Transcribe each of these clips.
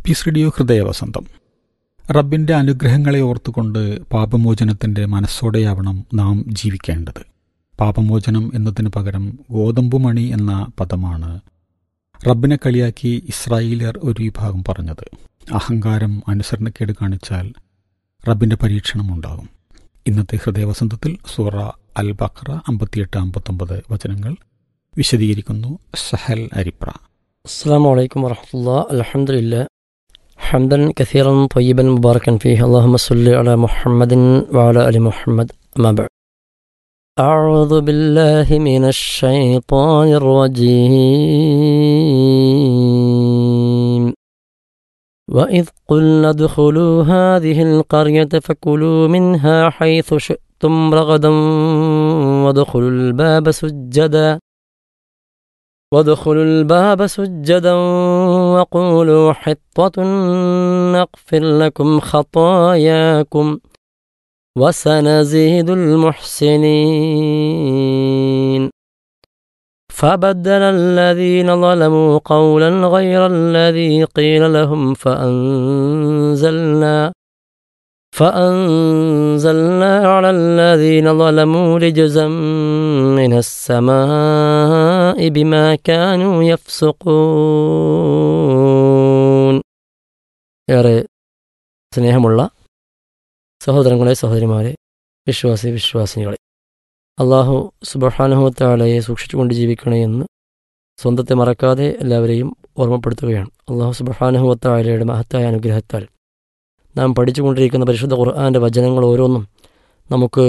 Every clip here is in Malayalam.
പീസ് റേഡിയോ ഹൃദയവസന്തം റബ്ബിൻ്റെ അനുഗ്രഹങ്ങളെ ഓർത്തുകൊണ്ട് പാപമോചനത്തിൻ്റെ മനസ്സോടെയാവണം നാം ജീവിക്കേണ്ടത് പാപമോചനം എന്നതിന് പകരം ഗോതമ്പുമണി എന്ന പദമാണ് റബ്ബിനെ കളിയാക്കി ഇസ്രായേലിയർ ഒരു വിഭാഗം പറഞ്ഞത് അഹങ്കാരം അനുസരണക്കേട് കാണിച്ചാൽ റബ്ബിൻ്റെ പരീക്ഷണം ഉണ്ടാകും ഇന്നത്തെ ഹൃദയവസന്തത്തിൽ സൂറ അൽ ബഖറ അമ്പത്തിയെട്ട് അമ്പത്തൊമ്പത് വചനങ്ങൾ വിശദീകരിക്കുന്നു സഹൽ അരിപ്ര السلام عليكم ورحمة الله الحمد لله حمدا كثيرا طيبا مباركا فيه اللهم صل على محمد وعلى آل محمد أما بعد أعوذ بالله من الشيطان الرجيم وإذ قلنا ادخلوا هذه القرية فكلوا منها حيث شئتم رغدا وادخلوا الباب سجدا وادخلوا الباب سجدا وقولوا حطة نغفر لكم خطاياكم وسنزيد المحسنين فبدل الذين ظلموا قولا غير الذي قيل لهم فأنزلنا فأنزلنا على الذين ظلموا رجزا من السماء بما كانوا يفسقون ഏറെ സ്നേഹമുള്ള സഹോദരങ്ങളെ സഹോദരിമാരെ വിശ്വാസി വിശ്വാസിനികളെ അള്ളാഹു സുബഹാനുഹത്താളയെ സൂക്ഷിച്ചുകൊണ്ട് ജീവിക്കണേ എന്ന് സ്വന്തത്തെ മറക്കാതെ എല്ലാവരെയും ഓർമ്മപ്പെടുത്തുകയാണ് അള്ളാഹു സുബഹാനുഹത്താളയുടെ മഹത്തായ അനുഗ്രഹത്താൽ നാം പഠിച്ചുകൊണ്ടിരിക്കുന്ന പരിശുദ്ധ ഖുർആാൻ്റെ വചനങ്ങൾ ഓരോന്നും നമുക്ക്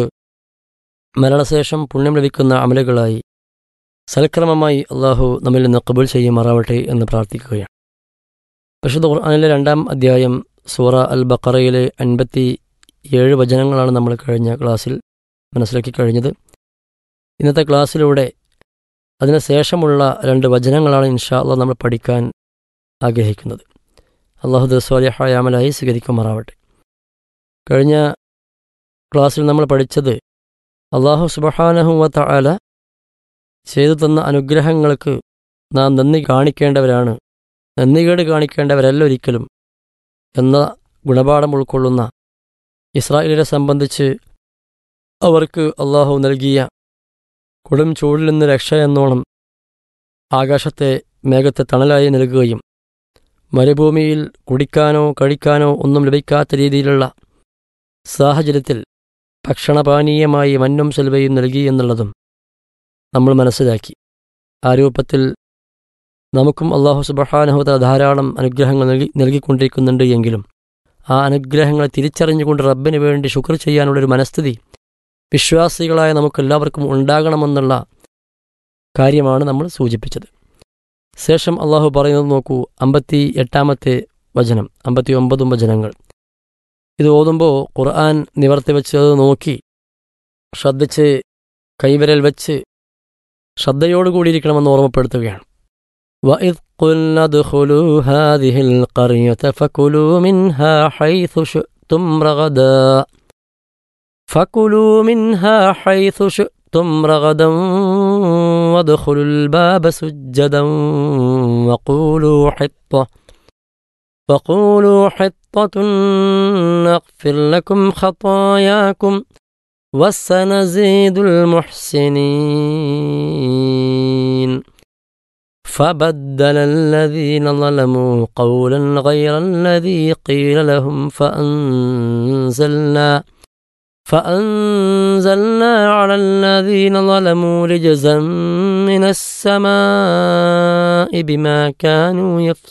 മരണശേഷം പുണ്യം ലഭിക്കുന്ന അമലുകളായി സൽക്രമമായി അള്ളാഹു നമ്മിൽ നിന്ന് കബൂൽ ചെയ്യുമാറാവട്ടെ എന്ന് പ്രാർത്ഥിക്കുകയാണ് പരിശുദ്ധ ഖുർആാനിലെ രണ്ടാം അധ്യായം സൂറ അൽ ബക്കറയിലെ അൻപത്തി ഏഴ് വചനങ്ങളാണ് നമ്മൾ കഴിഞ്ഞ ക്ലാസ്സിൽ മനസ്സിലാക്കി കഴിഞ്ഞത് ഇന്നത്തെ ക്ലാസ്സിലൂടെ അതിന് ശേഷമുള്ള രണ്ട് വചനങ്ങളാണ് ഇൻഷാ അള്ളാഹ് നമ്മൾ പഠിക്കാൻ ആഗ്രഹിക്കുന്നത് അള്ളാഹു ദസ്വാലിഹായ അമലായി സ്വീകരിക്കുമാറാവട്ടെ കഴിഞ്ഞ ക്ലാസ്സിൽ നമ്മൾ പഠിച്ചത് അള്ളാഹു സുബഹാനഹുവ തആല ചെയ്തു തന്ന അനുഗ്രഹങ്ങൾക്ക് നാം നന്ദി കാണിക്കേണ്ടവരാണ് നന്ദികേട് കാണിക്കേണ്ടവരല്ല ഒരിക്കലും എന്ന ഗുണപാഠം ഉൾക്കൊള്ളുന്ന ഇസ്രായേലിനെ സംബന്ധിച്ച് അവർക്ക് അള്ളാഹു നൽകിയ കൊടും ചൂടിൽ നിന്ന് രക്ഷ എന്നോണം ആകാശത്തെ മേഘത്തെ തണലായി നൽകുകയും മരുഭൂമിയിൽ കുടിക്കാനോ കഴിക്കാനോ ഒന്നും ലഭിക്കാത്ത രീതിയിലുള്ള സാഹചര്യത്തിൽ ഭക്ഷണപാനീയമായി മഞ്ഞും സെൽവയും നൽകി എന്നുള്ളതും നമ്മൾ മനസ്സിലാക്കി ആ രൂപത്തിൽ നമുക്കും അള്ളാഹു സുബഹാനഹുത ധാരാളം അനുഗ്രഹങ്ങൾ നൽകി നൽകിക്കൊണ്ടിരിക്കുന്നുണ്ട് എങ്കിലും ആ അനുഗ്രഹങ്ങളെ തിരിച്ചറിഞ്ഞുകൊണ്ട് റബ്ബിന് വേണ്ടി ശുക്ർ ചെയ്യാനുള്ളൊരു മനസ്ഥിതി വിശ്വാസികളായ നമുക്കെല്ലാവർക്കും ഉണ്ടാകണമെന്നുള്ള കാര്യമാണ് നമ്മൾ സൂചിപ്പിച്ചത് ശേഷം അള്ളാഹു പറയുന്നത് നോക്കൂ അമ്പത്തി എട്ടാമത്തെ വചനം അമ്പത്തി ഒമ്പതും വചനങ്ങൾ ഇത് ഓതുമ്പോൾ ഖുർആൻ നിവർത്തി വെച്ച് അത് നോക്കി ശ്രദ്ധിച്ച് കൈവിരൽ വെച്ച് ശ്രദ്ധയോടുകൂടിയിരിക്കണമെന്ന് ഓർമ്മപ്പെടുത്തുകയാണ് وإذ قلنا ادخلوا هذه القرية فكلوا منها حيث شئتم رغدا فكلوا منها حيث شئتم رغدا وادخلوا الباب سجدا وقولوا حطة وقولوا حطة نغفر لكم خطاياكم وسنزيد المحسنين فبدل الذين ظلموا قولا غير الذي قيل لهم فأنزلنا فأنزلنا على الذين ظلموا رجزا من السماء بما كانوا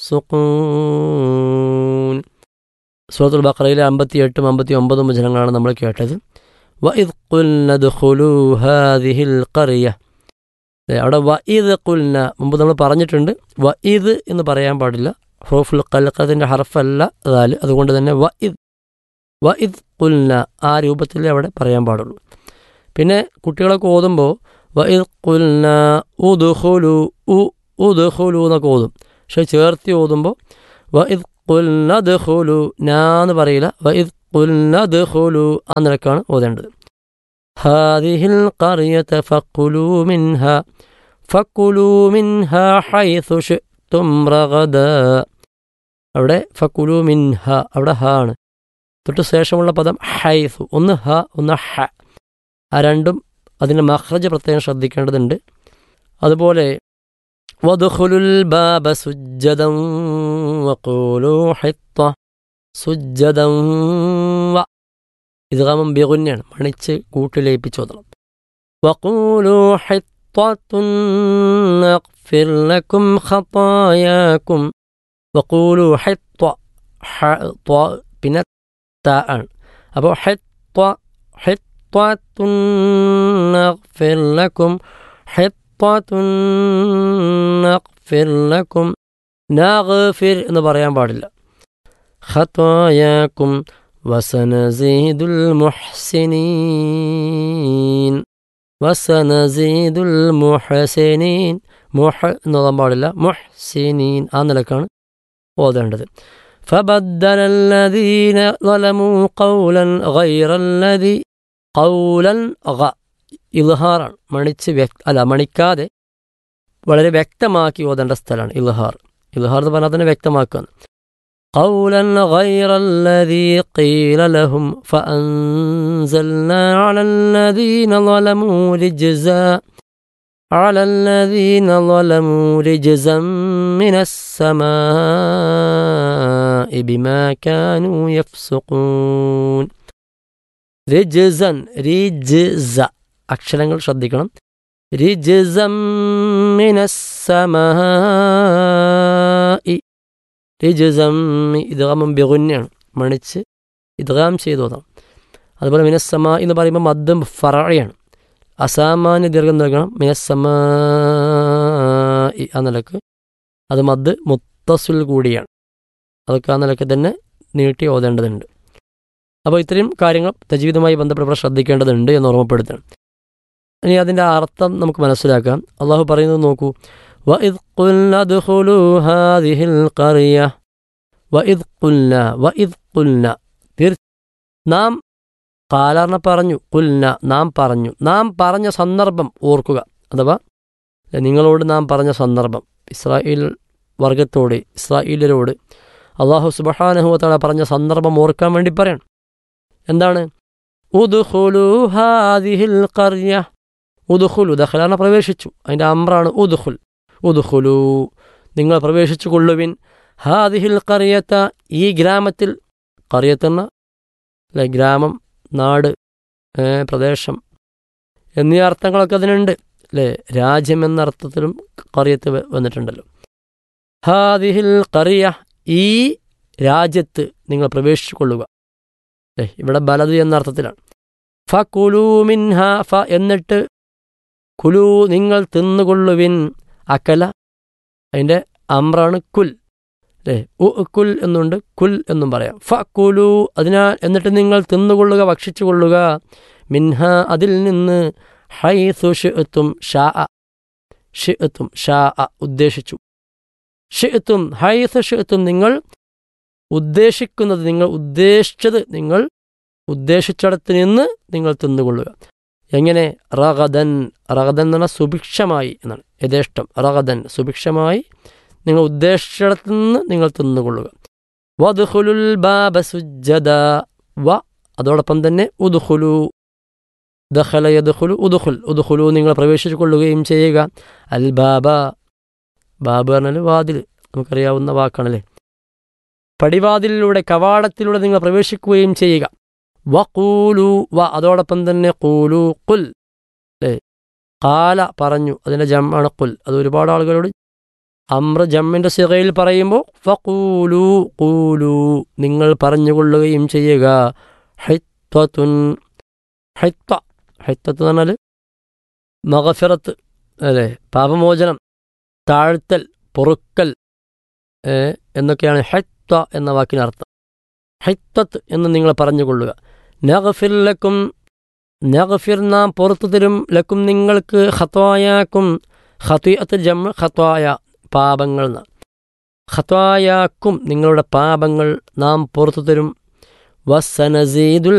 يفسقون സൂറത്തുൽ ബഖറയിലെ അമ്പത്തി എട്ടും അമ്പത്തി ഒമ്പതും വചനങ്ങളാണ് നമ്മൾ കേട്ടത് വഇദ് ഖുൽനദ്ഖുലൂ ഹാദിഹിൽ ഖറിയ അവിടെ വഇദ് ഖുൽന മുമ്പ് നമ്മൾ പറഞ്ഞിട്ടുണ്ട് വഇദ് എന്ന് പറയാൻ പാടില്ല ഹുറൂഫുൽ ഖൽഖത്തിൻ്റെ ഹർഫല്ല ദാല് അതുകൊണ്ട് തന്നെ വഇദ് വഇദ് ഖുൽന ആ രൂപത്തിലേ അവിടെ പറയാൻ പാടുള്ളൂ പിന്നെ കുട്ടികളൊക്കെ ഓതുമ്പോൾ വഇദ് ഖുൽന ഉദ്ഖുലു ഉ ഉദ്ഖുലു എന്നൊക്കെ ഓതും പക്ഷെ ചേർത്തി ഓതുമ്പോൾ വഇദ് ഖുൽന ദഖുലു നാ എന്ന് പറയില്ല വഇദ് ഖുൽന ദഖുലു ആ നിലക്കാണ് ഓതേണ്ടത് هذه القرية فكلوا منها فكلوا منها حيث شئتم رغدا അവിടെ ഫക്കുലു മിൻ ഹ അവിടെ ഹ ആണ് തൊട്ട് ശേഷമുള്ള പദം ഹൈസു ഒന്ന് ഹ ഒന്ന് ഹ ആ രണ്ടും അതിൻ്റെ മഹ്റജ് പ്രത്യേകം ശ്രദ്ധിക്കേണ്ടതുണ്ട് അതുപോലെ വധുഹുലുൽ ബാബ സുജ്ജദം വഖൂലു ഹിത്ത സുജ്ജദം വ ഇത് കാമം ബിഗുന്നെയാണ് മണിച്ച് കൂട്ടിലേപ്പിച്ച് ഓതണം വഖൂലു ഹിത്തത്തുൻ നഗ്ഫിർ ലക്കും ഖതായാക്കും വഖൂലു ഹിത്ത ഹ ത്വ പിന്നെ ത ആണ് അപ്പോൾ ഹിത്ത ഹിത്തത്തുൻ നഗ്ഫിർ ലക്കും ഹിത്തത്തുൻ നഗ്ഫിർ ലക്കും നഗ്ഫിർ എന്ന് പറയാൻ പാടില്ല ഖതായാക്കും വസനസീദുൽ മുഹ്സിനീൻ വസനസീദുൽ മുഹസിനീൻ മുഹ എന്ന് പറയാൻ പാടില്ല മുഹ്സിനീൻ ആ നിലക്കാണ് ഓതേണ്ടത് فبدل الذين ظلموا قولا غير الذي قولا غ ഇൽഹാറാണ് മണിച്ച് വ്യക്ത അല്ല മണിക്കാതെ വളരെ വ്യക്തമാക്കി ഓതേണ്ട സ്ഥലമാണ് ഇൽഹാർ ഇൽഹാർ എന്ന് പറഞ്ഞാൽ തന്നെ വ്യക്തമാക്കുകയാണ് قولا غير الذي قيل لهم فأنزلنا على الذين ظلموا رجزا على الذين ظلموا رجزا من السماء بما كانوا يفسقون رجزا رجز അക്ഷരങ്ങൾ ശ്രദ്ധിക്കണം رجزا من السماء രജസം ഇദ്ഗാമം ബിഗുന്നെയാണ് മണിച്ച് ഇദ്ഗാം ചെയ്തോതാം അതുപോലെ മിനസ്സമ എന്ന് പറയുമ്പോൾ മദ്ദം ഫറയാണ് അസാമാന്യ ദീർഘം നൽകണം മിനസ്സമ ആ നിലക്ക് അത് മദ് മുത്തസുൽ കൂടിയാണ് അതൊക്കെ ആ നിലക്ക് തന്നെ നീട്ടി ഓതേണ്ടതുണ്ട് അപ്പോൾ ഇത്രയും കാര്യങ്ങൾ തജീവിതമായി ബന്ധപ്പെട്ട് ശ്രദ്ധിക്കേണ്ടതുണ്ട് എന്ന് ഓർമ്മപ്പെടുത്തണം ഇനി അതിൻ്റെ അർത്ഥം നമുക്ക് മനസ്സിലാക്കാം അള്ളാഹു പറയുന്നത് നോക്കൂ وإذ قلنا ادخلوا هذه القرية وإذ قلنا وإذ قلنا തീർ നാം കാലാർണ പറഞ്ഞു കുൽന നാം പറഞ്ഞു നാം പറഞ്ഞ സന്ദർഭം ഓർക്കുക അഥവാ നിങ്ങളോട് നാം പറഞ്ഞ സന്ദർഭം ഇസ്രായേൽ വർഗത്തോട് ഇസ്രായേലരോട് അള്ളാഹു സുബഹാനഹുവത്തല പറഞ്ഞ സന്ദർഭം ഓർക്കാൻ വേണ്ടി പറയണം എന്താണ് ഉദുഹുലു ഹാദിഹിൽ കറിയ ഉദുഹുലു ദഖലാന പ്രവേശിച്ചു അതിൻ്റെ അമ്രാണ് ഉദുഹുൽ ഉദുഹുലു നിങ്ങൾ പ്രവേശിച്ചു കൊള്ളുവിൻ ഹാദിഹിൽ കറിയത്ത ഈ ഗ്രാമത്തിൽ കറിയത്തെന്ന അല്ലെ ഗ്രാമം നാട് പ്രദേശം എന്നീ അർത്ഥങ്ങളൊക്കെ അതിനുണ്ട് അല്ലേ രാജ്യം എന്ന അർത്ഥത്തിലും കറിയത്ത് വന്നിട്ടുണ്ടല്ലോ ഹാദിഹിൽ കറിയ ഈ രാജ്യത്ത് നിങ്ങൾ പ്രവേശിച്ചു കൊള്ളുക അല്ലേ ഇവിടെ ബലത് എന്ന അർത്ഥത്തിലാണ് ഫ കുലു മിൻഹ ഫ എന്നിട്ട് കുലു നിങ്ങൾ തിന്നുകൊള്ളുവിൻ അക്കല അതിൻ്റെ അമ്രാണ് കുൽ അല്ലേ ഉ കുൽ എന്നുണ്ട് കുൽ എന്നും പറയാം ഫ കുലു അതിനാൽ എന്നിട്ട് നിങ്ങൾ തിന്നുകൊള്ളുക ഭക്ഷിച്ചുകൊള്ളുക മിൻഹ അതിൽ നിന്ന് ഹൈ സുഷുത്തും ഷാ ഷിത്തും ഷാ ഉദ്ദേശിച്ചു ഷിത്തും ഹൈ സുഷുത്തും നിങ്ങൾ ഉദ്ദേശിക്കുന്നത് നിങ്ങൾ ഉദ്ദേശിച്ചത് നിങ്ങൾ ഉദ്ദേശിച്ചിടത്ത് നിന്ന് നിങ്ങൾ തിന്നുകൊള്ളുക എങ്ങനെ റഗദൻ റഗദൻ എന്ന് പറഞ്ഞാൽ സുഭിക്ഷമായി എന്നാണ് യഥേഷ്ടം റഗദൻ സുഭിക്ഷമായി നിങ്ങൾ ഉദ്ദേശിച്ചിടത്ത് നിന്ന് നിങ്ങൾ തിന്നുകൊള്ളുക വധുഹുലുൽ ബാബ സുജദ വ അതോടൊപ്പം തന്നെ ഉദുഹുലു ദഹല യദുഹുലു ഉദുഹുൽ ഉദുഹുലു നിങ്ങൾ പ്രവേശിച്ചു കൊള്ളുകയും ചെയ്യുക അൽ ബാബ ബാബ് പറഞ്ഞാൽ വാതിൽ നമുക്കറിയാവുന്ന വാക്കാണല്ലേ പടിവാതിലിലൂടെ കവാടത്തിലൂടെ നിങ്ങൾ പ്രവേശിക്കുകയും ചെയ്യുക വ കൂലു വ അതോടൊപ്പം തന്നെ കൂലു കുൽ അല്ലേ കാല പറഞ്ഞു അതിൻ്റെ ജമ്മാണ് കുൽ അത് ഒരുപാട് ആളുകളോട് അമ്ര ജമ്മിൻ്റെ സിറയിൽ പറയുമ്പോൾ ഫ കൂലു കൂലു നിങ്ങൾ പറഞ്ഞുകൊള്ളുകയും ചെയ്യുക ഹൈത്വത്തുൻ ഹൈത്വ ഹൈത്വത്ത് എന്ന് പറഞ്ഞാൽ മകഫിറത്ത് അല്ലേ പാപമോചനം താഴ്ത്തൽ പൊറുക്കൽ എന്നൊക്കെയാണ് ഹൈത്വ എന്ന വാക്കിനർത്ഥം ഹൈത്വത്ത് എന്ന് നിങ്ങൾ പറഞ്ഞുകൊള്ളുക നഗഫിർ ലക്കും നഗഫിർ നാം പുറത്തു തരും ലക്കും നിങ്ങൾക്ക് ഹത്വായാക്കും ഹത്വത്ത് ജമ്മ ഹത്വായ പാപങ്ങൾ ഹത്വായാക്കും നിങ്ങളുടെ പാപങ്ങൾ നാം പുറത്തു തരും വസനസീദുൽ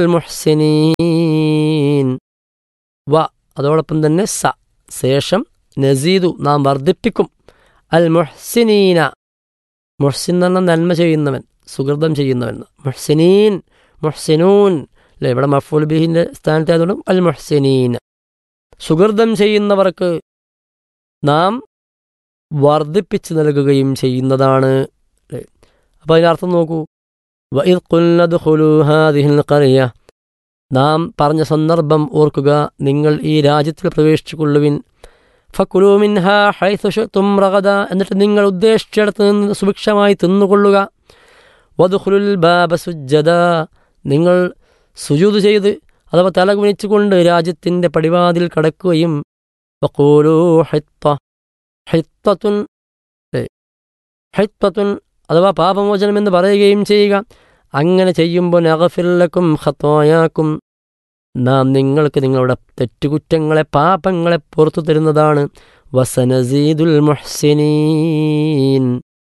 മുഹ്സിനീൻ വ അതോടൊപ്പം തന്നെ സ ശേഷം നസീദു നാം വർദ്ധിപ്പിക്കും അൽ മുഹ്സിനീന മുഹ്സിൻ എന്ന് പറഞ്ഞാൽ നന്മ ചെയ്യുന്നവൻ സുഹൃതം ചെയ്യുന്നവൻ മുഹ്സിനീൻ മുഹ്സിനൂൻ അല്ലേ ഇവിടെ മഫൂൽ ബിഹിൻ്റെ സ്ഥാനത്തായതുകൊണ്ടും അൽ മുഹ്സിനീൻ സുഹൃതം ചെയ്യുന്നവർക്ക് നാം വർദ്ധിപ്പിച്ചു നൽകുകയും ചെയ്യുന്നതാണ് അല്ലേ അപ്പോൾ അതിനർത്ഥം നോക്കൂ വഇദ് ഖുൽനദ്ഖുലൂ ഹാദിഹിൽ ഖറിയ നാം പറഞ്ഞ സന്ദർഭം ഓർക്കുക നിങ്ങൾ ഈ രാജ്യത്തിൽ പ്രവേശിച്ചുകൊള്ളുവിൻ ഫക്കുലൂമിൻഹ ഹൈസുഷത്തും റഗദ എന്നിട്ട് നിങ്ങൾ ഉദ്ദേശിച്ചിടത്ത് നിന്ന് സുഭിക്ഷമായി തിന്നുകൊള്ളുക വധുഹുലുൽ ബാബ സുജ്ജത നിങ്ങൾ സുജൂത് ചെയ്ത് അഥവാ തല കുനിച്ചുകൊണ്ട് രാജ്യത്തിൻ്റെ പടിവാതിൽ കടക്കുകയും വക്കൂലൂ ഹൈത്ത ഹൈത്തത്തുൻ ഹൈത്തത്തുൻ അഥവാ പാപമോചനം എന്ന് പറയുകയും ചെയ്യുക അങ്ങനെ ചെയ്യുമ്പോൾ നഗഫില്ലക്കും ഹത്തോയാക്കും നാം നിങ്ങൾക്ക് നിങ്ങളുടെ തെറ്റുകുറ്റങ്ങളെ പാപങ്ങളെ പുറത്തു തരുന്നതാണ് വസനസീദുൽ മുഹ്സിനീൻ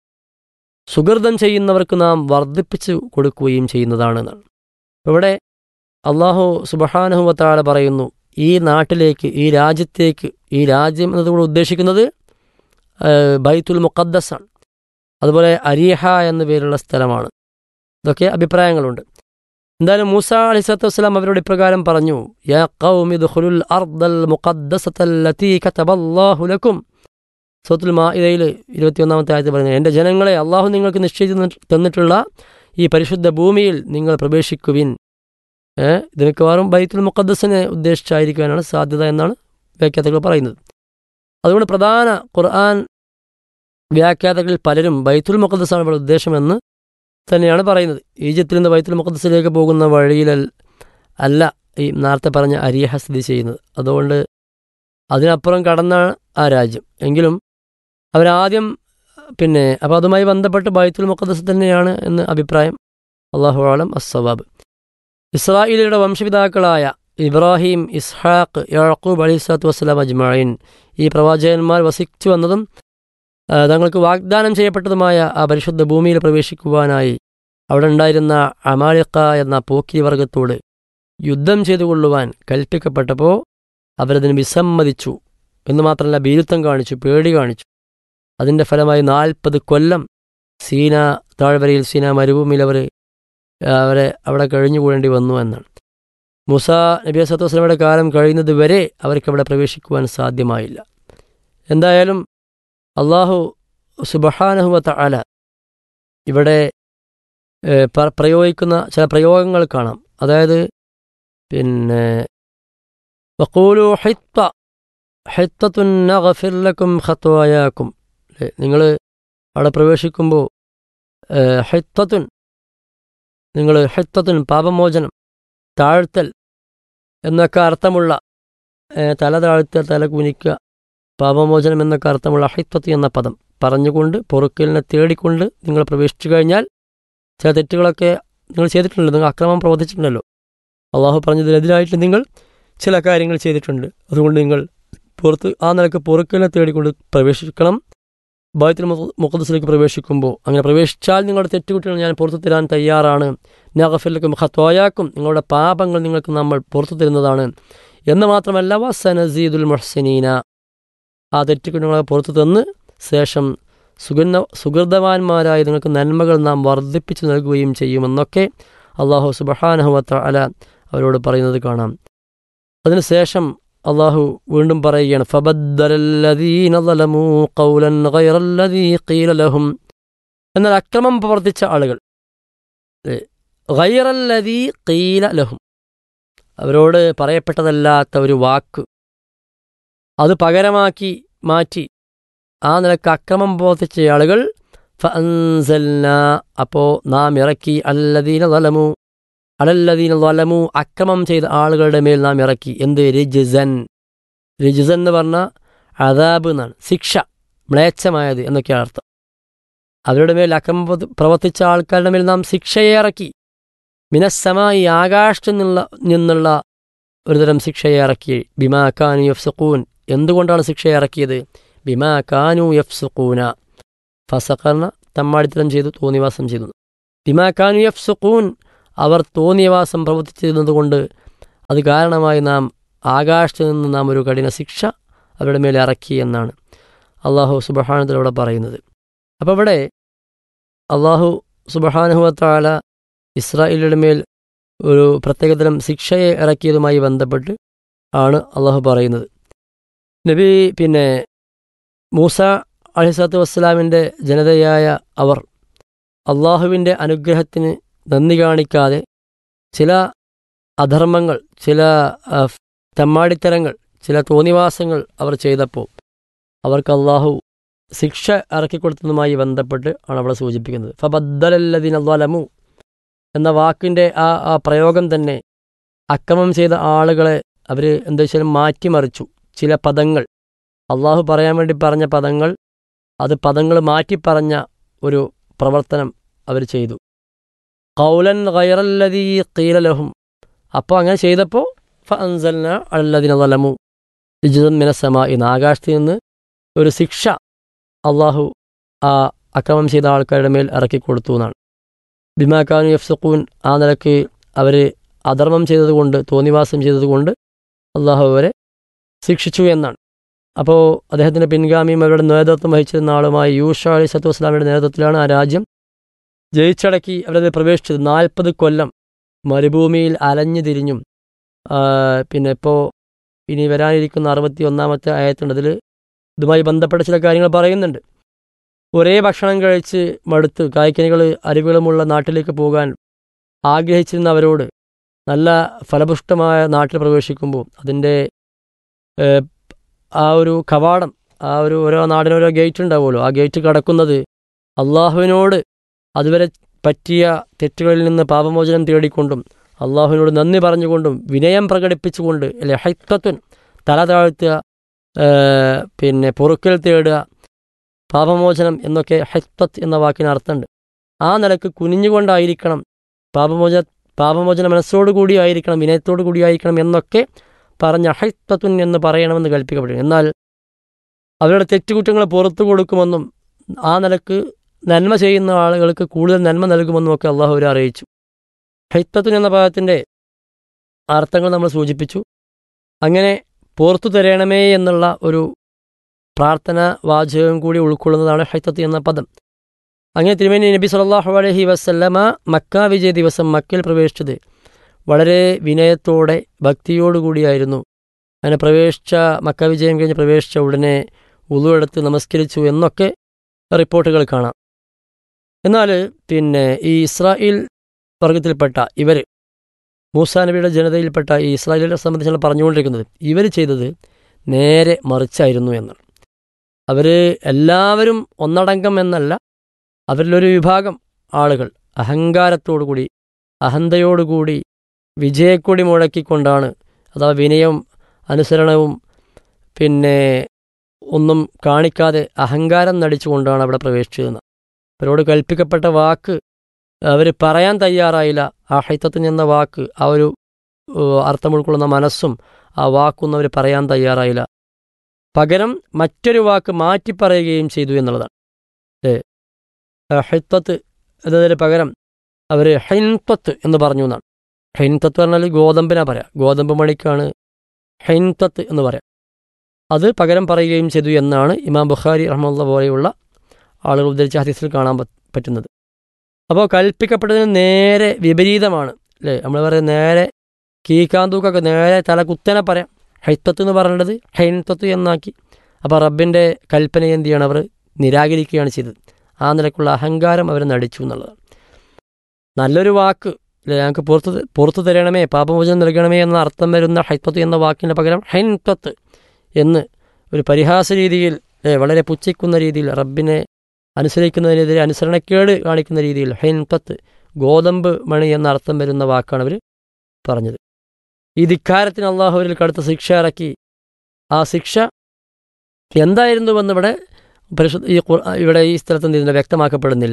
സുഹൃതം ചെയ്യുന്നവർക്ക് നാം വർദ്ധിപ്പിച്ചു കൊടുക്കുകയും ചെയ്യുന്നതാണ് എന്നാണ് ഇവിടെ അള്ളാഹു സുബഹാനുഹുവത്താളെ പറയുന്നു ഈ നാട്ടിലേക്ക് ഈ രാജ്യത്തേക്ക് ഈ രാജ്യം എന്നതുകൊണ്ട് ഉദ്ദേശിക്കുന്നത് ബൈത്തുൽ മുഖദ്ദസാണ് അതുപോലെ അരിഹ എന്ന പേരുള്ള സ്ഥലമാണ് ഇതൊക്കെ അഭിപ്രായങ്ങളുണ്ട് എന്തായാലും മൂസ അലിസത്തു വസ്സലാം അവരോട് ഇപ്രകാരം പറഞ്ഞു യാ ഖൗമി ദുഖുലുൽ അർദൽ മുഖദ്ദസത്തല്ലതീ കതബല്ലാഹു ലക്കും സൂത്തുൽ മാഇദയിൽ ഇരുപത്തിയൊന്നാമത്തെ ആയത്തിൽ പറയുന്നത് എൻ്റെ ജനങ്ങളെ അള്ളാഹു നിങ്ങൾക്ക് നിശ്ചയിച്ചു തന്നിട്ടുള്ള ഈ പരിശുദ്ധ ഭൂമിയിൽ നിങ്ങൾ പ്രവേശിക്കുവിൻ ഏഹ് ഇത് മിക്കവാറും ബൈത്തുൽ മുഖദ്ദസിനെ ഉദ്ദേശിച്ചായിരിക്കാനാണ് സാധ്യത എന്നാണ് വ്യാഖ്യാതാക്കൾ പറയുന്നത് അതുകൊണ്ട് പ്രധാന ഖുർആൻ വ്യാഖ്യാതാക്കളിൽ പലരും ബൈത്തുൽ മുഖദ്ദസാണ് ഇവിടെ ഉദ്ദേശമെന്ന് തന്നെയാണ് പറയുന്നത് ഈജിപ്തിൽ നിന്ന് ബൈത്തുൽ മുഖദ്സിലേക്ക് പോകുന്ന വഴിയിൽ അല്ല ഈ നേരത്തെ പറഞ്ഞ അരിയഹ സ്ഥിതി ചെയ്യുന്നത് അതുകൊണ്ട് അതിനപ്പുറം കടന്നാണ് ആ രാജ്യം എങ്കിലും അവരാദ്യം പിന്നെ അപ്പോൾ അതുമായി ബന്ധപ്പെട്ട് ബൈത്തുൽ മുഖദ്സ് തന്നെയാണ് എന്ന് അഭിപ്രായം അള്ളാഹു ആലം അസ്സവാബ് ഇസ്രായേലിയുടെ വംശപിതാക്കളായ ഇബ്രാഹിം ഇസ്ഹാഖ് യാക്കൂബ് അലിസ്ലാത്തു വസ്സലാം അജ്മായിൻ ഈ പ്രവാചകന്മാർ വസിച്ചു വന്നതും തങ്ങൾക്ക് വാഗ്ദാനം ചെയ്യപ്പെട്ടതുമായ ആ പരിശുദ്ധ ഭൂമിയിൽ പ്രവേശിക്കുവാനായി അവിടെ ഉണ്ടായിരുന്ന അമാലിക്ക എന്ന പോക്കി വർഗത്തോട് യുദ്ധം ചെയ്തു കൊള്ളുവാൻ കൽപ്പിക്കപ്പെട്ടപ്പോൾ അവരതിന് വിസമ്മതിച്ചു എന്ന് മാത്രമല്ല ഭീരുത്വം കാണിച്ചു പേടി കാണിച്ചു അതിൻ്റെ ഫലമായി നാൽപ്പത് കൊല്ലം സീന താഴ്വരയിൽ സീന മരുഭൂമിയിൽ അവർ അവരെ അവിടെ കഴിഞ്ഞുകൂടേണ്ടി വന്നു എന്നാണ് മുസ നബി അസത്ത് വസ്ലമയുടെ കാലം കഴിയുന്നത് വരെ അവർക്ക് അവിടെ പ്രവേശിക്കുവാൻ സാധ്യമായില്ല എന്തായാലും അള്ളാഹു സുബഹാനഹുവത്ത അല ഇവിടെ പ്രയോഗിക്കുന്ന ചില പ്രയോഗങ്ങൾ കാണാം അതായത് പിന്നെ വക്കൂലു ഹൈത്ത ഹൈത്തത്തുന്നഗഫിർലക്കും ഹത്വായാക്കും നിങ്ങൾ അവിടെ പ്രവേശിക്കുമ്പോൾ ഹൈത്തത്തുൻ നിങ്ങൾ ഹൈത്തത്തുൻ പാപമോചനം താഴ്ത്തൽ എന്നൊക്കെ അർത്ഥമുള്ള തല താഴ്ത്തൽ തല കുനിക്കുക പാപമോചനം എന്നൊക്കെ അർത്ഥമുള്ള ഹൈത്വത്ത് എന്ന പദം പറഞ്ഞുകൊണ്ട് പൊറുക്കലിനെ തേടിക്കൊണ്ട് നിങ്ങൾ പ്രവേശിച്ചു കഴിഞ്ഞാൽ ചില തെറ്റുകളൊക്കെ നിങ്ങൾ ചെയ്തിട്ടുണ്ടല്ലോ നിങ്ങൾ അക്രമം പ്രവർത്തിച്ചിട്ടുണ്ടല്ലോ അള്ളാഹു പറഞ്ഞതിനെതിരായിട്ട് നിങ്ങൾ ചില കാര്യങ്ങൾ ചെയ്തിട്ടുണ്ട് അതുകൊണ്ട് നിങ്ങൾ പുറത്ത് ആ നിലക്ക് പൊറുക്കലിനെ തേടിക്കൊണ്ട് പ്രവേശിക്കണം ബായത്തിൽ മുഖദ്സിലേക്ക് പ്രവേശിക്കുമ്പോൾ അങ്ങനെ പ്രവേശിച്ചാൽ നിങ്ങളുടെ തെറ്റുകുട്ടികൾ ഞാൻ പുറത്തു തരാൻ തയ്യാറാണ് നഗഫിലേക്കും ഹത്വായാക്കും നിങ്ങളുടെ പാപങ്ങൾ നിങ്ങൾക്ക് നമ്മൾ പുറത്തു തരുന്നതാണ് എന്ന് മാത്രമല്ല വസനസീദുൽ മുഹ്സിനീന ആ തെറ്റുകുറ്റങ്ങളെ പുറത്തു തന്ന് ശേഷം സുഗന്ധ സുഹൃതവാന്മാരായ നിങ്ങൾക്ക് നന്മകൾ നാം വർദ്ധിപ്പിച്ചു നൽകുകയും ചെയ്യുമെന്നൊക്കെ അള്ളാഹു സുബഹാനഹുവത്ത അല അവരോട് പറയുന്നത് കാണാം അതിനുശേഷം അള്ളാഹു വീണ്ടും പറയുകയാണ് എന്നാൽ അക്രമം പ്രവർത്തിച്ച ആളുകൾ ഗൈറല്ലതീ കീല ലഹും അവരോട് പറയപ്പെട്ടതല്ലാത്ത ഒരു വാക്ക് അത് പകരമാക്കി മാറ്റി ആ നിലക്ക് അക്രമം പ്രവർത്തിച്ച ആളുകൾ ഫൻസൽന അപ്പോൾ നാം ഇറക്കി അല്ലദീന വലമു അലല്ലദീന വലമു അക്രമം ചെയ്ത ആളുകളുടെ മേൽ നാം ഇറക്കി എന്ത് രജിസൻ രജിസൻ എന്ന് പറഞ്ഞാൽ അതാബ് എന്നാണ് ശിക്ഷ മ്ലേച്ഛമായത് എന്നൊക്കെയാണ് അർത്ഥം അവരുടെ മേൽ അക്രമം പ്രവർത്തിച്ച ആൾക്കാരുടെ മേൽ നാം ശിക്ഷയെ ഇറക്കി മിനസ്സമായി ആകാശത്തു നിന്നുള്ള നിന്നുള്ള ഒരുതരം ശിക്ഷയെ ഇറക്കി ബിമാ കാനു യഫ്സുഖൂൻ എന്തുകൊണ്ടാണ് ശിക്ഷയെ ഇറക്കിയത് ബിമാ കാനു യഫ്സുഖൂന ഫസഖർണ തമ്മാടിത്തരം ചെയ്തു തോന്നിവാസം ചെയ്തു ബിമാ കാനു യഫ്സുഖൂൻ അവർ തോന്നിയവാസം പ്രവർത്തിച്ചിരുന്നതുകൊണ്ട് അത് കാരണമായി നാം ആകാശത്തു നിന്ന് നാം ഒരു കഠിന ശിക്ഷ അവരുടെ മേലെ ഇറക്കി എന്നാണ് അള്ളാഹു സുബഹാനത്തിലൂടെ പറയുന്നത് അപ്പോൾ ഇവിടെ അള്ളാഹു സുബഹാനുഹത്താല ഇസ്രായേലിയുടെ മേൽ ഒരു പ്രത്യേകതരം ശിക്ഷയെ ഇറക്കിയതുമായി ബന്ധപ്പെട്ട് ആണ് അള്ളാഹു പറയുന്നത് നബി പിന്നെ മൂസ അലിസ്ലാത്തു വസ്സലാമിൻ്റെ ജനതയായ അവർ അള്ളാഹുവിൻ്റെ അനുഗ്രഹത്തിന് നന്ദി കാണിക്കാതെ ചില അധർമ്മങ്ങൾ ചില ആ, തെമ്മാടിത്തരങ്ങൾ ചില തോന്നിവാസങ്ങൾ അവർ ചെയ്തപ്പോൾ അവർക്ക് അള്ളാഹു ശിക്ഷ ഇറക്കിക്കൊടുത്തതുമായി ബന്ധപ്പെട്ട് ആണ് അവിടെ സൂചിപ്പിക്കുന്നത് ഫബദ്ദലല്ലദിൻ അള്ളാലമു എന്ന വാക്കിൻ്റെ ആ ആ പ്രയോഗം തന്നെ അക്രമം ചെയ്ത ആളുകളെ അവർ എന്താ വെച്ചാൽ മാറ്റിമറിച്ചു ചില പദങ്ങൾ അള്ളാഹു പറയാൻ വേണ്ടി പറഞ്ഞ പദങ്ങൾ അത് പദങ്ങൾ മാറ്റി പറഞ്ഞ ഒരു പ്രവർത്തനം അവർ ചെയ്തു കൗലൻ ഗൈറല്ലതീ കീലലഹും അപ്പോൾ അങ്ങനെ ചെയ്തപ്പോൾ ഫൻസൽന അല്ലദിന വലമു ഇജുദൻ മിനസമ ഇന്ന് ആകാശത്ത് നിന്ന് ഒരു ശിക്ഷ അള്ളാഹു ആ അക്രമം ചെയ്ത ആൾക്കാരുടെ മേൽ ഇറക്കി കൊടുത്തു എന്നാണ് ബിമാക്കാനു യഫ്സഖൂൻ ആ നിലക്ക് അവർ അധർമ്മം ചെയ്തതുകൊണ്ട് തോന്നിവാസം ചെയ്തതുകൊണ്ട് അള്ളാഹു അവരെ ശിക്ഷിച്ചു എന്നാണ് അപ്പോൾ അദ്ദേഹത്തിൻ്റെ പിൻഗാമിയും അവരുടെ നേതൃത്വം വഹിച്ചിരുന്ന ആളുമായി യൂഷ അലി സത്തു വസ്ലാമിയുടെ നേതൃത്വത്തിലാണ് ആ രാജ്യം ജയിച്ചടക്കി അവരത് പ്രവേശിച്ചത് നാൽപ്പത് കൊല്ലം മരുഭൂമിയിൽ അലഞ്ഞു തിരിഞ്ഞും ആ, പിന്നെ ഇപ്പോൾ ഇനി വരാനിരിക്കുന്ന അറുപത്തി ഒന്നാമത്തെ ആയത്തുണ്ട് അതിൽ ഇതുമായി ബന്ധപ്പെട്ട ചില കാര്യങ്ങൾ പറയുന്നുണ്ട് ഒരേ ഭക്ഷണം കഴിച്ച് മടുത്ത് കായ്ക്കനികൾ അരുവികളുമുള്ള നാട്ടിലേക്ക് പോകാൻ ആഗ്രഹിച്ചിരുന്നവരോട് നല്ല ഫലപുഷ്ടമായ നാട്ടിൽ പ്രവേശിക്കുമ്പോൾ അതിൻ്റെ ഏഹ്, ആ ഒരു കവാടം ആ ഒരു ഓരോ നാടിനോരോ ഗേറ്റ് ഉണ്ടാവുമല്ലോ ആ ഗേറ്റ് കടക്കുന്നത് അള്ളാഹുവിനോട് അതുവരെ പറ്റിയ തെറ്റുകളിൽ നിന്ന് പാപമോചനം തേടിക്കൊണ്ടും അള്ളാഹുവിനോട് നന്ദി പറഞ്ഞുകൊണ്ടും വിനയം പ്രകടിപ്പിച്ചുകൊണ്ട് അല്ലെ ഹൈത്തത്വൻ തല താഴ്ത്തുക ഏഹ്, പിന്നെ പൊറുക്കൽ തേടുക പാപമോചനം എന്നൊക്കെ ഹൈത്തത്ത് എന്ന വാക്കിന് അർത്ഥമുണ്ട് ആ നിലക്ക് കുനിഞ്ഞുകൊണ്ടായിരിക്കണം പാപമോചന പാപമോചന മനസ്സോടുകൂടി ആയിരിക്കണം വിനയത്തോടു കൂടി ആയിരിക്കണം എന്നൊക്കെ പറഞ്ഞ ഹൈത്തത്തുൻ എന്ന് പറയണമെന്ന് കൽപ്പിക്കപ്പെടും എന്നാൽ അവരുടെ തെറ്റുകുറ്റങ്ങൾ പുറത്തു കൊടുക്കുമെന്നും ആ നിലക്ക് നന്മ ചെയ്യുന്ന ആളുകൾക്ക് കൂടുതൽ നന്മ നൽകുമെന്നും ഒക്കെ അള്ളാഹു അവരെ അറിയിച്ചു ഹൈത്തത്തുൻ എന്ന പദത്തിൻ്റെ അർത്ഥങ്ങൾ നമ്മൾ സൂചിപ്പിച്ചു അങ്ങനെ പുറത്തു തരണമേ എന്നുള്ള ഒരു പ്രാർത്ഥന വാചകം കൂടി ഉൾക്കൊള്ളുന്നതാണ് ഹൈത്തത്ത് എന്ന പദം അങ്ങനെ തിരുമേനി നബി സല്ലല്ലാഹു അലൈഹി വസല്ലമ മക്ക വിജയ ദിവസം മക്കയിൽ പ്രവേശിച്ചത് വളരെ വിനയത്തോടെ ഭക്തിയോടുകൂടിയായിരുന്നു അങ്ങനെ പ്രവേശിച്ച മക്ക വിജയം കഴിഞ്ഞ് പ്രവേശിച്ച ഉടനെ ഉളു എടുത്ത് നമസ്കരിച്ചു എന്നൊക്കെ റിപ്പോർട്ടുകൾ കാണാം എന്നാൽ പിന്നെ ഈ ഇസ്രായേൽ വർഗത്തിൽപ്പെട്ട ഇവർ മൂസാ നബിയുടെ ജനതയിൽപ്പെട്ട ഈ ഇസ്രായേലിനെ സംബന്ധിച്ചാണ് പറഞ്ഞുകൊണ്ടിരിക്കുന്നത് ഇവർ ചെയ്തത് നേരെ മറിച്ചായിരുന്നു എന്നാണ് അവർ എല്ലാവരും ഒന്നടങ്കം എന്നല്ല അവരിലൊരു വിഭാഗം ആളുകൾ അഹങ്കാരത്തോടുകൂടി അഹന്തയോടുകൂടി വിജയക്കൊടി മുഴക്കിക്കൊണ്ടാണ് അഥവാ വിനയവും അനുസരണവും പിന്നെ ഒന്നും കാണിക്കാതെ അഹങ്കാരം നടിച്ചുകൊണ്ടാണ് അവിടെ പ്രവേശിച്ചതെന്ന് അവരോട് കൽപ്പിക്കപ്പെട്ട വാക്ക് അവർ പറയാൻ തയ്യാറായില്ല ആ ഹൈത്തത്തിന് എന്ന വാക്ക് ആ ഒരു ഏഹ്, അർത്ഥം ഉൾക്കൊള്ളുന്ന മനസ്സും ആ വാക്കൊന്നും അവർ പറയാൻ തയ്യാറായില്ല പകരം മറ്റൊരു വാക്ക് മാറ്റി പറയുകയും ചെയ്തു എന്നുള്ളതാണ് ഏ ഹൈത്തത്ത് എന്നതിന് പകരം അവർ ഹൈൻതത്ത് എന്ന് പറഞ്ഞു എന്നാണ് ഹൈൻതത്ത് പറഞ്ഞാൽ ഗോതമ്പിനാ പറയാം ഗോതമ്പ് മണിക്കാണ് ഹൈൻതത്ത് എന്ന് പറയാം അത് പകരം പറയുകയും ചെയ്തു എന്നാണ് ഇമാം ബുഖാരി റഹ്മുള്ള പോലെയുള്ള ആളുകൾ ഉദ്ധരിച്ച ഹദീസിൽ കാണാൻ പ- പറ്റുന്നത് അപ്പോൾ കൽപ്പിക്കപ്പെട്ടതിന് നേരെ വിപരീതമാണ് അല്ലേ നമ്മൾ പറയുന്നത് നേരെ കീക്കാന്തൂക്കൊക്കെ നേരെ തല കുത്തനെ പറയാം ഹൈത്തത്ത് എന്ന് പറയേണ്ടത് ഹൈൻതത്ത് എന്നാക്കി അപ്പോൾ റബ്ബിൻ്റെ കൽപ്പന എന്ത് ചെയ്യണം അവർ നിരാകരിക്കുകയാണ് ചെയ്തത് ആ നിലക്കുള്ള അഹങ്കാരം അവർ നടിച്ചു എന്നുള്ളതാണ് നല്ലൊരു വാക്ക് അല്ലേ ഞങ്ങൾക്ക് പുറത്ത് ത- പുറത്തു തരണമേ പാപമോചനം നൽകണമേ എന്ന അർത്ഥം വരുന്ന ഹൈത്തത്ത് എന്ന വാക്കിന് പകരം ഹൈൻതത്ത് എന്ന് ഒരു പരിഹാസ രീതിയിൽ ഏ, വളരെ പുച്ഛിക്കുന്ന രീതിയിൽ റബ്ബിനെ അനുസരിക്കുന്നതിനെതിരെ അനുസരണക്കേട് കാണിക്കുന്ന രീതിയിൽ ഹൈൻതത്ത് ഗോതമ്പ് മണി എന്ന അർത്ഥം വരുന്ന വാക്കാണ് അവർ പറഞ്ഞത് ഈ ധിക്കാരത്തിന് അള്ളാഹുവിൽ കടുത്ത ശിക്ഷ ഇറക്കി ആ ശിക്ഷ എന്തായിരുന്നുവെന്ന് ഇവിടെ പരിശുദ്ധ ഈ ഖുർ- ഇവിടെ ഈ സ്ഥലത്ത് എന്ത് ചെയ്യുന്നില്ല വ്യക്തമാക്കപ്പെടുന്നില്ല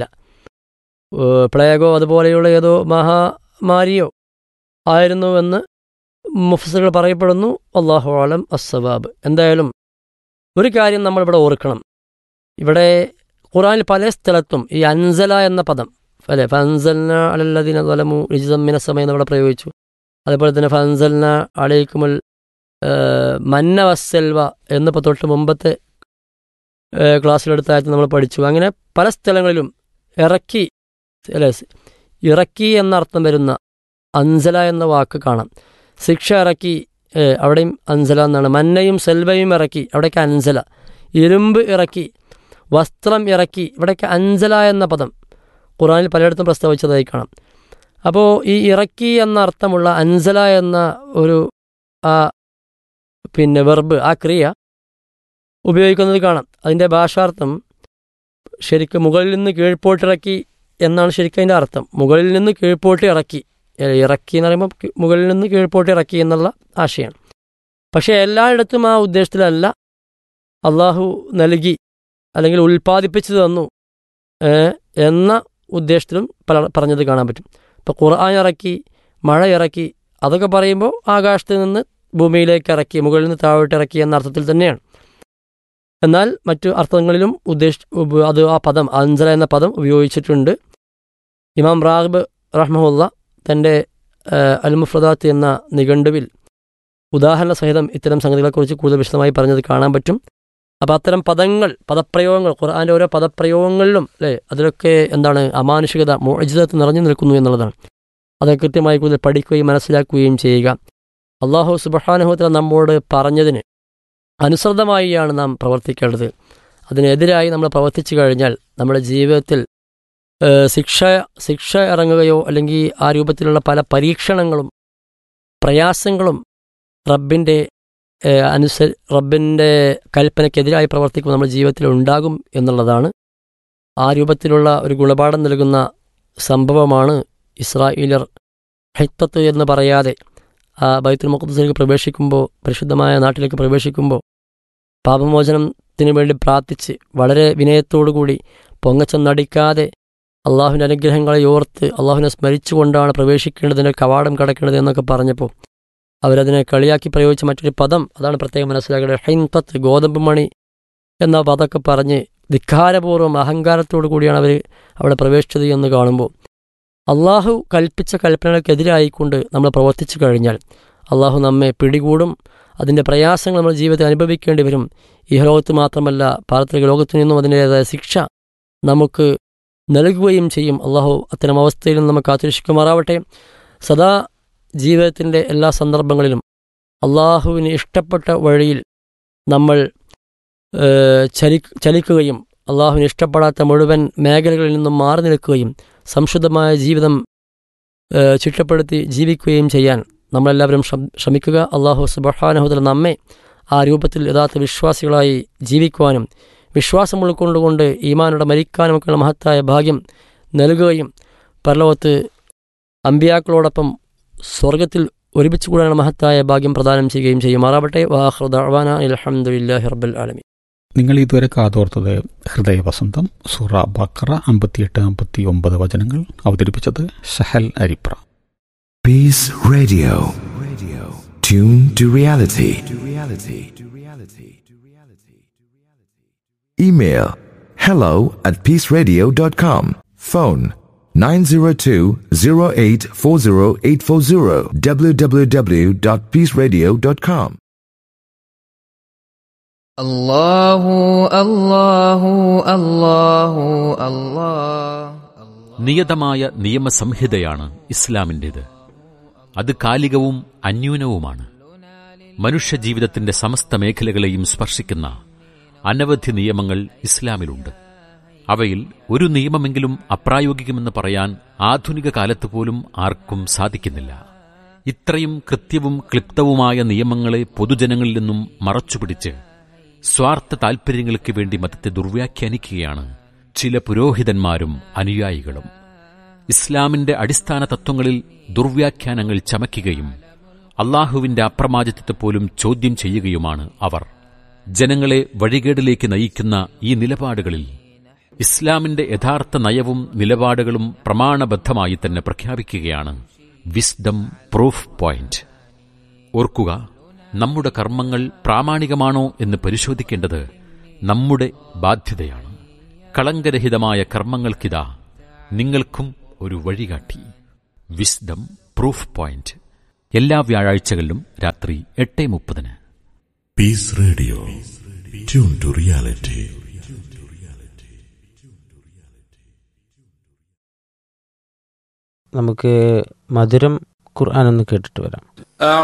ഏഹ് പ്ലേഗോ അതുപോലെയുള്ള ഏതോ മഹാമാരിയോ ആയിരുന്നുവെന്ന് മുഫസുകൾ പറയപ്പെടുന്നു അള്ളാഹു ആലം അസ്സവാബ് എന്തായാലും ഒരു കാര്യം നമ്മളിവിടെ ഓർക്കണം ഇവിടെ ഖുറാനിൽ പല സ്ഥലത്തും ഈ അൻസല എന്ന പദം അല്ലെ ഫൻസൽന അലല്ലദീന ظلموا رجزا من السماء എന്ന് ഇവിടെ പ്രയോഗിച്ചു അതുപോലെ തന്നെ ഫൻസൽന അലൈക്കുമുൽ ഏഹ്, മന്ന വസ്സൽവ എന്നിപ്പോൾ തൊട്ട് മുമ്പത്തെ ഏഹ്, ക്ലാസ്സിലെടുത്ത ആയത്ത് നമ്മൾ പഠിച്ചു അങ്ങനെ പല സ്ഥലങ്ങളിലും ഇറക്കി അല്ലെ ഇറക്കി എന്നർത്ഥം വരുന്ന അൻസല എന്ന വാക്ക് കാണാം ശിക്ഷ ഇറക്കി ഏ, അവിടെയും അൻസല എന്നാണ് മന്നയും സെൽവയും ഇറക്കി അവിടേക്ക് അൻസല ഇരുമ്പ് ഇറക്കി വസ്ത്രം ഇറക്കി ഇവിടേക്ക് അൻസല എന്ന പദം ഖുറാനിൽ പലയിടത്തും പ്രസ്താവിച്ചതായി കാണാം അപ്പോൾ ഈ ഇറക്കി എന്ന അർത്ഥമുള്ള അൻസല എന്ന ഒരു ആ പിന്നെ വെർബ് ആ ക്രിയ ഉപയോഗിക്കുന്നത് കാണാം അതിൻ്റെ ഭാഷാർത്ഥം ശരിക്കും മുകളിൽ നിന്ന് കീഴ്പോട്ടിറക്കി എന്നാണ് ശരിക്കും അതിൻ്റെ അർത്ഥം മുകളിൽ നിന്ന് കീഴ്പോട്ട് ഇറക്കി ഏ, ഇറക്കി എന്ന് പറയുമ്പോൾ കി- മുകളിൽ നിന്ന് കീഴ്പോട്ട് ഇറക്കി എന്നുള്ള ആശയമാണ് പക്ഷേ എല്ലായിടത്തും ആ ഉദ്ദേശത്തിലല്ല അള്ളാഹു നൽകി അല്ലെങ്കിൽ ഉൽപ്പാദിപ്പിച്ചു തന്നു ഏ, എന്ന ഉദ്ദേശത്തിലും പല പറഞ്ഞത് കാണാൻ പറ്റും ഇപ്പോൾ ഖുർആൻ ഇറക്കി മഴ ഇറക്കി അതൊക്കെ പറയുമ്പോൾ ആകാശത്ത് നിന്ന് ഭൂമിയിലേക്ക് ഇറക്കി മുകളിൽ നിന്ന് താഴോട്ട് ഇറക്കി എന്ന അർത്ഥത്തിൽ തന്നെയാണ് എന്നാൽ മറ്റു അർത്ഥങ്ങളിലും ഉദ്ദേശ ഉപ- അത് ആ പദം അൻസല എന്ന പദം ഉപയോഗിച്ചിട്ടുണ്ട് ഇമാം റാഹിബ് റഹ്മുല്ല തൻ്റെ അൽമുഫ്രദാത്ത് എന്ന നിഘണ്ടുവിൽ ഉദാഹരണ സഹിതം ഇത്തരം സംഗതികളെക്കുറിച്ച് കൂടുതൽ വിശദമായി പറഞ്ഞത് കാണാൻ പറ്റും അപ്പോൾ അത്തരം പദങ്ങൾ പദപ്രയോഗങ്ങൾ ഖുർആൻ്റെ ഓരോ പദപ്രയോഗങ്ങളിലും അല്ലേ അതിലൊക്കെ എന്താണ് അമാനുഷികത മോചിതത്ത് നിറഞ്ഞു നിൽക്കുന്നു എന്നുള്ളതാണ് അത് കൃത്യമായി കൂടുതൽ പഠിക്കുകയും മനസ്സിലാക്കുകയും ചെയ്യുക അള്ളാഹു സുബഹാനുഹത്തിൽ നമ്മോട് പറഞ്ഞതിന് അനുസൃതമായിയാണ് നാം പ്രവർത്തിക്കേണ്ടത് അതിനെതിരായി നമ്മൾ പ്രവർത്തിച്ചു കഴിഞ്ഞാൽ നമ്മുടെ ജീവിതത്തിൽ ഏഹ്, ശിക്ഷ ശിക്ഷ ഇറങ്ങുകയോ അല്ലെങ്കിൽ ആ രൂപത്തിലുള്ള പല പരീക്ഷണങ്ങളും പ്രയാസങ്ങളും റബ്ബിൻ്റെ ഏഹ്, അനുസരി റബ്ബിൻ്റെ കൽപ്പനയ്ക്കെതിരായി പ്രവർത്തിക്കുമ്പോൾ നമ്മുടെ ജീവിതത്തിൽ ഉണ്ടാകും എന്നുള്ളതാണ് ആ രൂപത്തിലുള്ള ഒരു ഗുണപാഠം നൽകുന്ന സംഭവമാണ് ഇസ്രായേലർ ഹെത്തത്ത് എന്ന് പറയാതെ ആ ബൈത്തുൽ മുഖദ്സിലേക്ക് പ്രവേശിക്കുമ്പോൾ പരിശുദ്ധമായ നാട്ടിലേക്ക് പ്രവേശിക്കുമ്പോൾ പാപമോചനത്തിന് വേണ്ടി പ്രാർത്ഥിച്ച് വളരെ വിനയത്തോടുകൂടി പൊങ്ങച്ചം നടിക്കാതെ അള്ളാഹുവിൻ്റെ അനുഗ്രഹങ്ങളെ ഓർത്ത് അള്ളാഹുവിനെ സ്മരിച്ചുകൊണ്ടാണ് പ്രവേശിക്കേണ്ടതിൻ്റെ കവാടം കടക്കേണ്ടത് എന്നൊക്കെ പറഞ്ഞപ്പോൾ അവരതിനെ കളിയാക്കി പ്രയോഗിച്ച മറ്റൊരു പദം അതാണ് പ്രത്യേകം മനസ്സിലാക്കേണ്ടത് ഹൈൻതത്ത് ഗോതമ്പ് മണി എന്ന പദമൊക്കെ പറഞ്ഞ് ധിക്കാരപൂർവ്വം അഹങ്കാരത്തോടു കൂടിയാണ് അവർ അവിടെ പ്രവേശിച്ചത് എന്ന് കാണുമ്പോൾ അള്ളാഹു കൽപ്പിച്ച കൽപ്പനകൾക്കെതിരായിക്കൊണ്ട് നമ്മൾ പ്രവർത്തിച്ചു കഴിഞ്ഞാൽ അള്ളാഹു നമ്മെ പിടികൂടും അതിൻ്റെ പ്രയാസങ്ങൾ നമ്മുടെ ജീവിതത്തിൽ അനുഭവിക്കേണ്ടി വരും ഈ ലോകത്ത് മാത്രമല്ല പാരത്രിക ലോകത്തു നിന്നും അതിൻ്റേതായ ശിക്ഷ നമുക്ക് നൽകുകയും ചെയ്യും അള്ളാഹു അത്തരം അവസ്ഥയിൽ നിന്ന് നമുക്ക് കാത്തിരക്ഷിക്കുമാറാവട്ടെ സദാ ജീവിതത്തിൻ്റെ എല്ലാ സന്ദർഭങ്ങളിലും അള്ളാഹുവിന് ഇഷ്ടപ്പെട്ട വഴിയിൽ നമ്മൾ ഏഹ്, ചലി ചലിക്കുകയും അള്ളാഹുവിന് ഇഷ്ടപ്പെടാത്ത മുഴുവൻ മേഖലകളിൽ നിന്നും മാറി നിൽക്കുകയും സംശുദ്ധമായ ജീവിതം ഏഹ്, ചിട്ടപ്പെടുത്തി ജീവിക്കുകയും ചെയ്യാൻ നമ്മളെല്ലാവരും ശ്രം- ശ്രമിക്കുക അള്ളാഹു സുബഹാനഹുദൽ നമ്മെ ആ രൂപത്തിൽ യഥാർത്ഥ വിശ്വാസികളായി ജീവിക്കുവാനും വിശ്വാസം ഉൾക്കൊണ്ടുകൊണ്ട് ഈമാനോടെ മരിക്കാനുമൊക്കെയുള്ള മഹത്തായ ഭാഗ്യം നൽകുകയും പരലോകത്ത് അമ്പിയാക്കളോടൊപ്പം സ്വർഗത്തിൽ ഒരുമിച്ച് കൂടാനുള്ള മഹത്തായ ഭാഗ്യം പ്രദാനം ചെയ്യുകയും ചെയ്യുമാറാവട്ടെ വാഹൃദാന അലഹമുല്ലാഹി റബ്ബൽ ആലമി നിങ്ങൾ ഇതുവരെ കാതോർത്തത് ഹൃദയവസന്തം സൂറ ബക്കറ അമ്പത്തിയെട്ട് അമ്പത്തി ഒമ്പത് വചനങ്ങൾ അവതരിപ്പിച്ചത് Shahal Aripra Peace Radio. Radio. Tune to reality. To reality. To reality. To reality. Email hello at peaceradio.com. Phone 902-0840840 www.peaceradio.com. الله الله الله الله നിയതമായ നിയമസംഹിതയാണ് ഇസ്ലാമിൻ്റേത് അത് കാലികവും അന്യൂനവുമാണ് മനുഷ്യജീവിതത്തിന്റെ സമസ്ത മേഖലകളെയും സ്പർശിക്കുന്ന അനവധി നിയമങ്ങൾ ഇസ്ലാമിലുണ്ട് അവയിൽ ഒരു നിയമമെങ്കിലും അപ്രായോഗികമെന്ന് പറയാൻ ആധുനിക കാലത്ത് പോലും ആർക്കും സാധിക്കുന്നില്ല ഇത്രയും കൃത്യവും ക്ലിപ്തവുമായ നിയമങ്ങളെ പൊതുജനങ്ങളിൽ നിന്നും മറച്ചുപിടിച്ച് സ്വാർത്ഥ താൽപര്യങ്ങൾക്ക് വേണ്ടി മതത്തെ ദുർവ്യാഖ്യാനിക്കുകയാണ് ചില പുരോഹിതന്മാരും അനുയായികളും ഇസ്ലാമിന്റെ അടിസ്ഥാന തത്വങ്ങളിൽ ദുർവ്യാഖ്യാനങ്ങൾ ചമയ്ക്കുകയും അള്ളാഹുവിന്റെ അപ്രമാദിത്വത്തെ പോലും ചോദ്യം ചെയ്യുകയുമാണ് അവർ ജനങ്ങളെ വഴികേടിലേക്ക് നയിക്കുന്ന ഈ നിലപാടുകളിൽ ഇസ്ലാമിന്റെ യഥാർത്ഥ നയവും നിലപാടുകളും പ്രമാണബദ്ധമായി തന്നെ പ്രഖ്യാപിക്കുകയാണ് വിസ്ഡം പ്രൂഫ് പോയിന്റ് ഓർക്കുക നമ്മുടെ കർമ്മങ്ങൾ പ്രാമാണികമാണോ എന്ന് പരിശോധിക്കേണ്ടത് നമ്മുടെ ബാധ്യതയാണ് കളങ്കരഹിതമായ കർമ്മങ്ങൾക്കിതാ നിങ്ങൾക്കും ഒരു വഴികാട്ടി വിസ്ഡം പ്രൂഫ് പോയിന്റ് എല്ലാ വ്യാഴാഴ്ചകളിലും രാത്രി എട്ട് മുപ്പതിന് Peace Radio. Tune to reality. നമുക്ക് മധുരം ഖുർആൻ ഒന്ന് കേട്ടിട്ട് വരാം